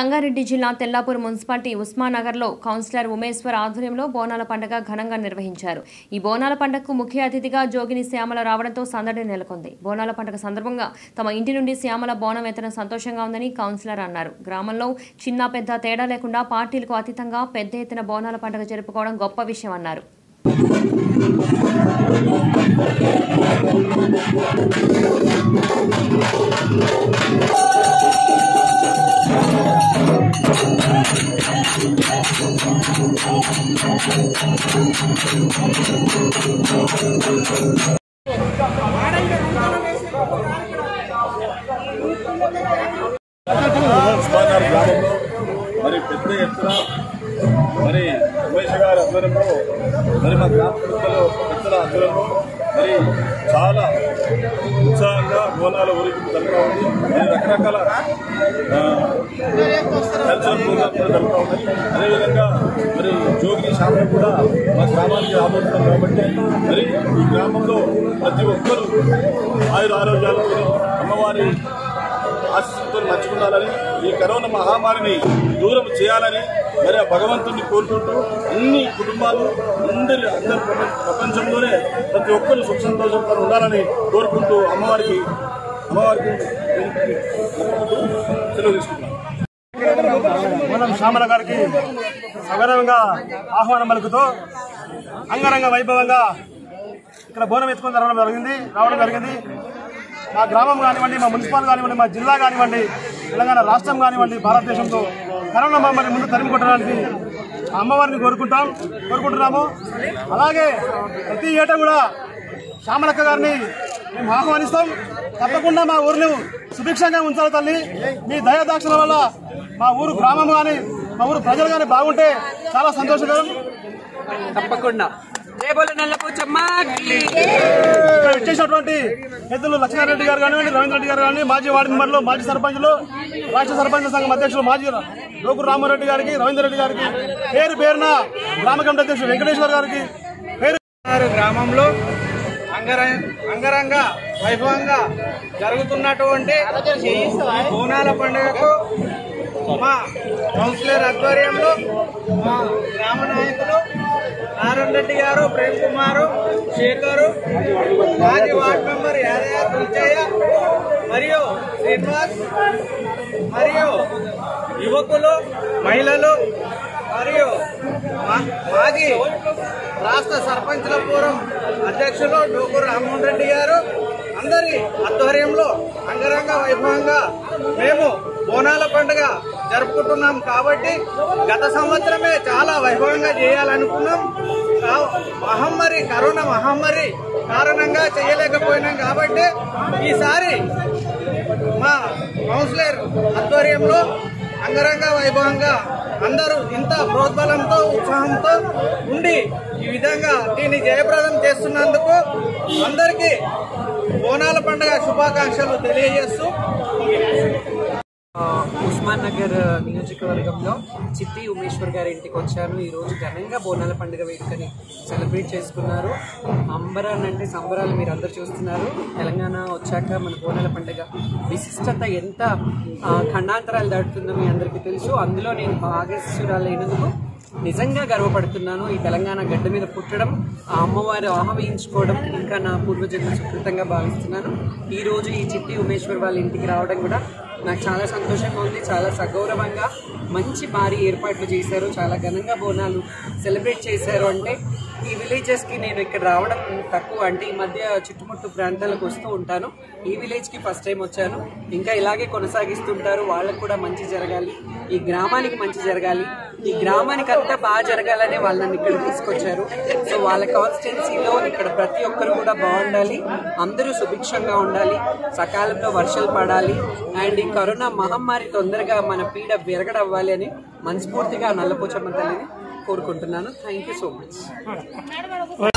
సంగారెడ్డి జిల్లా తెల్లాపూర్ మున్సిపాలిటీ ఉస్మానగర్లో కౌన్సిలర్ ఉమేశ్వర్ ఆధ్వర్యంలో బోనాల పండుగ ఘనంగా నిర్వహించారు ఈ బోనాల పండుగకు ముఖ్య అతిథిగా జోగిని శ్యామల రావడంతో సందడి నెలకొంది బోనాల పండుగ సందర్భంగా తమ ఇంటి నుండి శ్యామల బోనం ఎత్తడం సంతోషంగా ఉందని కౌన్సిలర్ అన్నారు గ్రామంలో చిన్న పెద్ద తేడా లేకుండా పార్టీలకు అతీతంగా పెద్ద ఎత్తున బోనాల పండుగ జరుపుకోవడం గొప్ప విషయం అన్నారు ఉస్మానార్ గ్రామంలో మరి పెద్ద ఎత్తున మరి ఉమేష్ గారి ఆధ్వర్యంలో మరి మా గ్రామ పెద్దలు పెద్దల ఆధ్వర్యంలో మరి చాలా ఉత్సాహంగా బోనాల ఊరికి జరుగుతూ ఉంది మరి రకరకాల ఆ, కల్చరల్ ప్రోగ్రామ్స్ కూడా జరుగుతూ ఉన్నాయి అదేవిధంగా మరి జోగి శాఖ కూడా మా గ్రామానికి రాబోతున్నారు కాబట్టి మరి ఈ గ్రామంలో ప్రతి ఒక్కరూ ఆయుర ఆరోగ్యాలతో అమ్మవారి ఆశీస్సులతో మంచుకుండాలని ఈ కరోనా మహమ్మారిని దూరం చేయాలని మరి ఆ భగవంతుడిని కోరుకుంటూ అన్ని కుటుంబాలు అందరి అందరి ప్రపంచ- ప్రపంచంలోనే ప్రతి ఒక్కరు సుఖ సంతోషంతో ఉండాలని కోరుకుంటూ అమ్మవారికి అమ్మవారికి సెలవు తీసుకుంటున్నాను మనం శ్యామల గారికి సగౌరవంగా ఆహ్వానం పలుకుతూ అంగరంగ వైభవంగా ఇక్కడ బోనం ఎత్తుకొని రావడం జరిగింది రావడం జరిగింది మా గ్రామం కానివ్వండి మా మున్సిపల్ కానివ్వండి మా జిల్లా కానివ్వండి తెలంగాణ రాష్ట్రం కానివ్వండి భారతదేశంతో కరోనా మహమ్మారి ముందు తరిమి కొట్టడానికి ఆ అమ్మవారిని కోరుకుంటాం కోరుకుంటున్నాము అలాగే ప్రతి ఏటా కూడా శ్యామలక్క గారిని మేము ఆహ్వానిస్తాం తప్పకుండా మా ఊరిని సుభిక్షంగా ఉంచాలి తల్లి మీ దయాదాక్షల వల్ల మా ఊరు గ్రామం కానీ మా ఊరు ప్రజలు కానీ బాగుంటే చాలా సంతోషకరం తప్పకుండా రేబోలు నల్లపూచమ్మకి ఇక్కడ ఇచ్చేసినటువంటి పెద్దలు లక్ష్మణారెడ్డి గారు కానివ్వండి రవీంద్ర రెడ్డి గారు కానివ్వండి మాజీ వార్డు మెంబర్లు మాజీ సర్పంచులు రాష్ట్ర సర్పంచ్ సంఘం అధ్యక్షులు మాజీ లోకు రామారెడ్డి గారికి రవీంద్ర రెడ్డి గారికి పేరు పేరున గ్రామ కమిటీ అధ్యక్షులు వెంకటేశ్వర్ గారికి పేరు గారు గ్రామంలో అంగరంగ అంగరంగ వైభవంగా జరుగుతున్నటువంటి ఈ బోనాల పండుగకు మా కౌన్సిలర్ ఆధ్వర్యంలో మా గ్రామ నాయకులు నారాయణ రెడ్డి గారు ప్రేమ్ కుమారు శేఖరు మాజీ వార్డు మెంబర్ యాదయ్య తుల్చయ్య మరియు శ్రీనివాస్ మరియు యువకులు మహిళలు మరియు మా- మాజీ రాష్ట్ర సర్పంచ్ల ఫోరం అధ్యక్షులు డోకూరు రామ్మోహన్ రెడ్డి గారు అందరి ఆధ్వర్యంలో అంగరంగ వైభవంగా మేము బోనాల పండుగ జరుపుకుంటున్నాం కాబట్టి గత సంవత్సరమే చాలా వైభవంగా చేయాలనుకున్నాం కా- మహమ్మారి కరోనా మహమ్మారి కారణంగా చేయలేకపోయినాం కాబట్టి ఈసారి మా కౌన్సిలర్ ఆధ్వర్యంలో అంగరంగ వైభవంగా అందరూ ఇంత ప్రోద్బలంతో ఉత్సాహంతో ఉండి ఈ విధంగా దీన్ని జయప్రదం చేస్తున్నందుకు అందరికీ బోనాల పండుగ శుభాకాంక్షలు తెలియజేస్తూ ఆ, ఉస్మాన్ నగర్ నియోజకవర్గంలో చిత్తి ఉమేశ్వర్ గారి ఇంటికి వచ్చాను ఈ రోజు ఘనంగా బోనాల పండుగ వేడుకని సెలబ్రేట్ చేసుకున్నారు అంబరాన్ అంటే సంబరాలు మీరు అందరు చూస్తున్నారు తెలంగాణ వచ్చాక మన బోనాల పండుగ విశిష్టత ఎంత ఆ, ఖండాంతరాలు దాటుతుందో మీ అందరికీ తెలుసు అందులో నేను భాగస్వరాలైనందుకు నిజంగా గర్వపడుతున్నాను ఈ తెలంగాణ గడ్డ మీద పుట్టడం ఆ అమ్మవారు ఆహ్వానించుకోవడం ఇంకా నా పూర్వజన్మ సుకృతంగా భావిస్తున్నాను ఈ రోజు ఈ చిట్టి ఉమేశ్వర్ వాళ్ళ ఇంటికి రావడం కూడా నాకు చాలా సంతోషంగా ఉంది చాలా సగౌరవంగా మంచి భారీ ఏర్పాట్లు చేశారు చాలా ఘనంగా బోనాలు సెలబ్రేట్ చేశారు అంటే ఈ విలేజెస్కి నేను ఇక్కడ రావడం తక్కువ అంటే ఈ మధ్య చుట్టుముట్టు ప్రాంతాలకు వస్తూ ఉంటాను ఈ విలేజ్కి ఫస్ట్ టైం వచ్చాను ఇంకా ఇలాగే కొనసాగిస్తుంటారు వాళ్ళకు కూడా మంచి జరగాలి ఈ గ్రామానికి మంచి జరగాలి ఈ గ్రామానికి అంతా బాగా జరగాలనే వాళ్ళు నన్ను ఇక్కడ తీసుకొచ్చారు సో వాళ్ళ కాన్స్టిట్యున్సీలో ఇక్కడ ప్రతి ఒక్కరు కూడా బాగుండాలి అందరూ సుభిక్షంగా ఉండాలి సకాలంలో వర్షాలు పడాలి అండ్ ఈ కరోనా మహమ్మారి తొందరగా మన పీడ విరగడవ్వాలి అని మనస్ఫూర్తిగా నల్లపోచమ్మ తల్లిని కోరుకుంటున్నాను థ్యాంక్ యూ సో మచ్